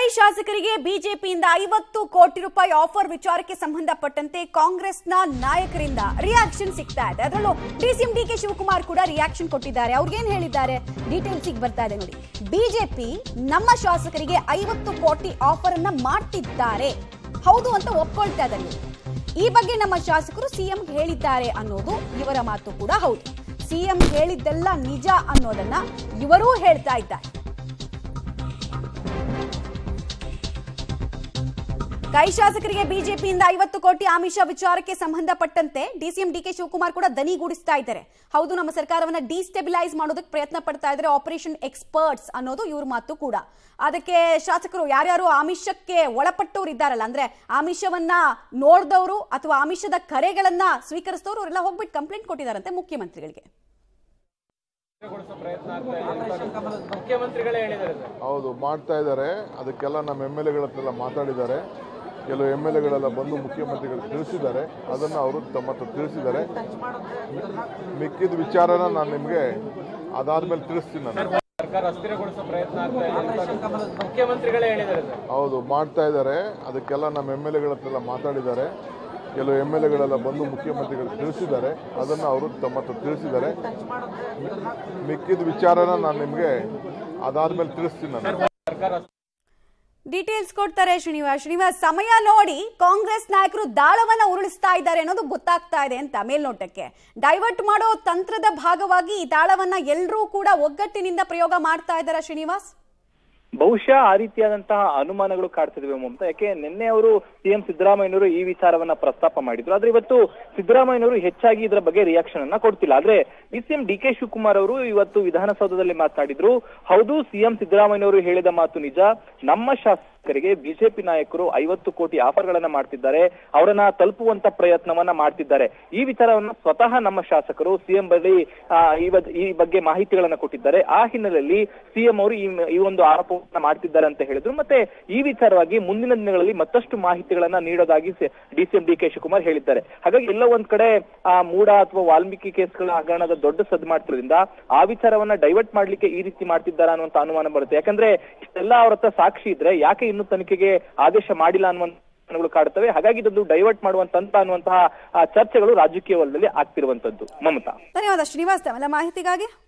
ಶಾಸಕರಿಗೆ ಬಿಜೆಪಿಯಿಂದ ಐವತ್ತು ಕೋಟಿ ರೂಪಾಯಿ ಆಫರ್ ವಿಚಾರಕ್ಕೆ ಸಂಬಂಧಪಟ್ಟಂತೆ ಕಾಂಗ್ರೆಸ್ನ ನಾಯಕರಿಂದ ರಿಯಾಕ್ಷನ್ ಸಿಗ್ತಾ ಇದೆ ಅದರಲ್ಲೂ ಡಿಸಿಎಂ ಡಿ ಕೆ ಶಿವಕುಮಾರ್ ಕೂಡ ರಿಯಾಕ್ಷನ್ ಕೊಟ್ಟಿದ್ದಾರೆ ಅವ್ರಿಗೇನ್ ಹೇಳಿದ್ದಾರೆ ಡೀಟೇಲ್ಸ್ ಬರ್ತಾ ಇದೆ ನೋಡಿ ಬಿಜೆಪಿ ನಮ್ಮ ಶಾಸಕರಿಗೆ ಐವತ್ತು ಕೋಟಿ ಆಫರ್ ಅನ್ನ ಮಾಡ್ತಿದ್ದಾರೆ ಹೌದು ಅಂತ ಒಪ್ಕೊಳ್ತಾ ಇದ್ದಾರೆ ಈ ಬಗ್ಗೆ ನಮ್ಮ ಶಾಸಕರು ಸಿಎಂ ಹೇಳಿದ್ದಾರೆ ಅನ್ನೋದು ಇವರ ಮಾತು ಕೂಡ ಹೌದು ಸಿಎಂ ಹೇಳಿದ್ದೆಲ್ಲ ನಿಜ ಅನ್ನೋದನ್ನ ಇವರೂ ಹೇಳ್ತಾ ಇದ್ದಾರೆ ಕೈ ಶಾಸಕರಿಗೆ ಬಿಜೆಪಿಯಿಂದ ಐವತ್ತು ಕೋಟಿ ಆಮಿಷ ವಿಚಾರಕ್ಕೆ ಸಂಬಂಧಪಟ್ಟಂತೆ ಡಿಸಿಎಂ ಡಿಕೆ ಶಿವಕುಮಾರ್ ಕೂಡ ದನಿಗೂಡಿಸ್ತಾ ಇದ್ದಾರೆ ಹೌದು ನಮ್ಮ ಸರ್ಕಾರವನ್ನ ಡಿಸ್ಟೆಬಿಲೈಸ್ ಮಾಡೋದಕ್ಕೆ ಪ್ರಯತ್ನ ಪಡ್ತಾ ಇದ್ದಾರೆ ಆಪರೇಷನ್ ಎಕ್ಸ್ಪರ್ಟ್ಸ್ ಅನ್ನೋದು ಇವ್ರ ಮಾತು ಕೂಡ ಅದಕ್ಕೆ ಶಾಸಕರು ಯಾರ್ಯಾರು ಆಮಿಷಕ್ಕೆ ಒಳಪಟ್ಟವ್ರು ಇದ್ದಾರಲ್ಲ ಅಂದ್ರೆ ಆಮಿಷವನ್ನ ನೋಡಿದವರು ಅಥವಾ ಆಮಿಷದ ಕರೆಗಳನ್ನ ಸ್ವೀಕರಿಸಿದವರು ಅವರೆಲ್ಲ ಹೋಗ್ಬಿಟ್ಟು ಕಂಪ್ಲೇಂಟ್ ಕೊಟ್ಟಿದ್ದಾರಂತೆ ಮುಖ್ಯಮಂತ್ರಿಗಳಿಗೆ ಮುಖ್ಯಮಂತ್ರಿಗಳೇ ಹೇಳಿದ್ದಾರೆ ಸರ್. ಹೌದು ಮಾಡ್ತಾ ಇದ್ದಾರೆ ಅದಕ್ಕೆಲ್ಲ ನಮ್ಮ ಎಮ್ ಎಲ್ ಎಗಳ ಹತ್ರ ಮಾತಾಡಿದ್ದಾರೆ ಕೆಲವು ಎಮ್ ಎಲ್ ಎಗಳೆಲ್ಲ ಬಂದು ಮುಖ್ಯಮಂತ್ರಿಗಳು ತಿಳಿಸಿದ್ದಾರೆ ಅದನ್ನು ಅವರು ತಮ್ಮ ಹತ್ರ ತಿಳಿಸಿದ್ದಾರೆ ಮಿಕ್ಕಿದ ವಿಚಾರನ ನಾನು ನಿಮಗೆ ಅದಾದ್ಮೇಲೆ ತಿಳಿಸ್ತೀನಿ ನಾನು ಸರ್ಕಾರ ಅಸ್ಥಿರಗೊಳಿಸೋ ಪ್ರಯತ್ನ ಆಗ್ತಾ ಇದೆ ಅಂತ ಮುಖ್ಯಮಂತ್ರಿಗಳೇ ಹೇಳಿದ್ದಾರೆ ಸರ್. ಹೌದು ಮಾಡ್ತಾ ಇದ್ದಾರೆ ಅದಕ್ಕೆಲ್ಲ ನಮ್ಮ ಎಮ್ ಎಲ್ ಎಗಳ ಹತ್ರ ಮಾತಾಡಿದ್ದಾರೆ ಕೆಲವು ಎಮ್ ಎಲ್ ಎಗಳೆಲ್ಲ ಬಂದು ಮುಖ್ಯಮಂತ್ರಿಗಳು ತಿಳಿಸಿದ್ದಾರೆ ಅದನ್ನು ಅವರು ತಮ್ಮ ಹತ್ರ ತಿಳಿಸಿದ್ದಾರೆ ಮಿಕ್ಕಿದ ವಿಚಾರನ ನಾನು ನಿಮಗೆ ಅದಾದ್ಮೇಲೆ ತಿಳಿಸ್ತೀನಿ ನಾನು ಸರ್ಕಾರ ಡೀಟೇಲ್ಸ್ ಕೊಡ್ತಾರೆ ಶ್ರೀನಿವಾಸ್ ಶ್ರೀನಿವಾಸ್ ಸಮಯ ನೋಡಿ ಕಾಂಗ್ರೆಸ್ ನಾಯಕರು ದಾಳವನ್ನ ಉರುಳಿಸ್ತಾ ಇದ್ದಾರೆ ಅನ್ನೋದು ಗೊತ್ತಾಗ್ತಾ ಇದೆ ಅಂತ ಮೇಲ್ನೋಟಕ್ಕೆ ಡೈವರ್ಟ್ ಮಾಡೋ ತಂತ್ರದ ಭಾಗವಾಗಿ ಈ ದಾಳವನ್ನ ಎಲ್ಲರೂ ಕೂಡ ಒಗ್ಗಟ್ಟಿನಿಂದ ಪ್ರಯೋಗ ಮಾಡ್ತಾ ಇದ್ದಾರಾ ಶ್ರೀನಿವಾಸ್ ಬಹುಶಃ ಆ ರೀತಿಯಾದಂತಹ ಅನುಮಾನಗಳು ಕಾಡ್ತಿದ್ವಿ ಮಮತಾ ಯಾಕೆ ನಿನ್ನೆ ಅವರು ಸಿಎಂ ಸಿದ್ದರಾಮಯ್ಯನವರು ಈ ವಿಚಾರವನ್ನ ಪ್ರಸ್ತಾಪ ಮಾಡಿದ್ರು ಆದ್ರೆ ಇವತ್ತು ಸಿದ್ದರಾಮಯ್ಯನವರು ಹೆಚ್ಚಾಗಿ ಇದರ ಬಗ್ಗೆ ರಿಯಾಕ್ಷನ್ ಅನ್ನ ಕೊಡ್ತಿಲ್ಲ ಆದ್ರೆ ಸಿಎಂ ಡಿ ಕೆ ಶಿವಕುಮಾರ್ ಅವರು ಇವತ್ತು ವಿಧಾನಸೌಧದಲ್ಲಿ ಮಾತನಾಡಿದ್ರು ಹೌದು ಸಿಎಂ ಸಿದ್ದರಾಮಯ್ಯನವರು ಹೇಳಿದ ಮಾತು ನಿಜ ನಮ್ಮ ಶಾಸಕರಿಗೆ ಬಿಜೆಪಿ ನಾಯಕರು ಐವತ್ತು ಕೋಟಿ ಆಫರ್ ಗಳನ್ನ ಮಾಡ್ತಿದ್ದಾರೆ ಅವರನ್ನ ತಲುಪುವಂತ ಪ್ರಯತ್ನವನ್ನ ಮಾಡ್ತಿದ್ದಾರೆ ಈ ವಿಚಾರವನ್ನ ಸ್ವತಃ ನಮ್ಮ ಶಾಸಕರು ಸಿಎಂ ಬಳಿ ಆ, ಈ ಬದ್- ಈ ಬಗ್ಗೆ ಮಾಹಿತಿಗಳನ್ನ ಕೊಟ್ಟಿದ್ದಾರೆ ಆ ಹಿನ್ನೆಲೆಯಲ್ಲಿ ಸಿಎಂ ಅವರು ಈ ಈ ಒಂದು ಆರೋಪವನ್ನ ಮಾಡ್ತಿದ್ದಾರೆ ಅಂತ ಹೇಳಿದ್ರು ಮತ್ತೆ ಈ ವಿಚಾರವಾಗಿ ಮುಂದಿನ ದಿನಗಳಲ್ಲಿ ಮತ್ತಷ್ಟು ಮಾಹಿತಿಗಳನ್ನ ನೀಡೋದಾಗಿ ಡಿಸಿಎಂ ಡಿ ಕೆ ಶಿವಕುಮಾರ್ ಹೇಳಿದ್ದಾರೆ ಹಾಗಾಗಿ ಎಲ್ಲ ಒಂದ್ ಕಡೆ ಆ ಮೂಡ ಅಥವಾ ವಾಲ್ಮೀಕಿ ಕೇಸ್ಗಳ ಹಗರಣದ ದೊಡ್ಡ ಸದ್ದು ಮಾಡ್ತಿರೋದ್ರಿಂದ ಆ ವಿಚಾರವನ್ನ ಡೈವರ್ಟ್ ಮಾಡ್ಲಿಕ್ಕೆ ಈ ರೀತಿ ಮಾಡ್ತಿದ್ದಾರಾ ಅನ್ನುವಂತ ಅನುಮಾನ ಬರುತ್ತೆ ಯಾಕಂದ್ರೆ ಇಷ್ಟೆಲ್ಲ ಅವ್ರ ಹತ್ರ ಸಾಕ್ಷಿ ಇದ್ರೆ ಯಾಕೆ ಇನ್ನು ತನಿಖೆಗೆ ಆದೇಶ ಮಾಡಿಲ್ಲ ಅನ್ನುವಂತ ಪ್ರಶ್ನೆಗಳು ಕಾಡುತ್ತವೆ ಹಾಗಾಗಿ ಇದೊಂದು ಡೈವರ್ಟ್ ಮಾಡುವಂತ ಅನ್ನುವಂತಹ ಆ, ಚರ್ಚೆಗಳು ರಾಜಕೀಯ ವಲಯದಲ್ಲಿ ಆಗ್ತಿರುವಂತದ್ದು ಮಮತಾ ಧನ್ಯವಾದ ಶ್ರೀನಿವಾಸ್ ತಮ್ಮೆಲ್ಲ ಮಾಹಿತಿಗಾಗಿ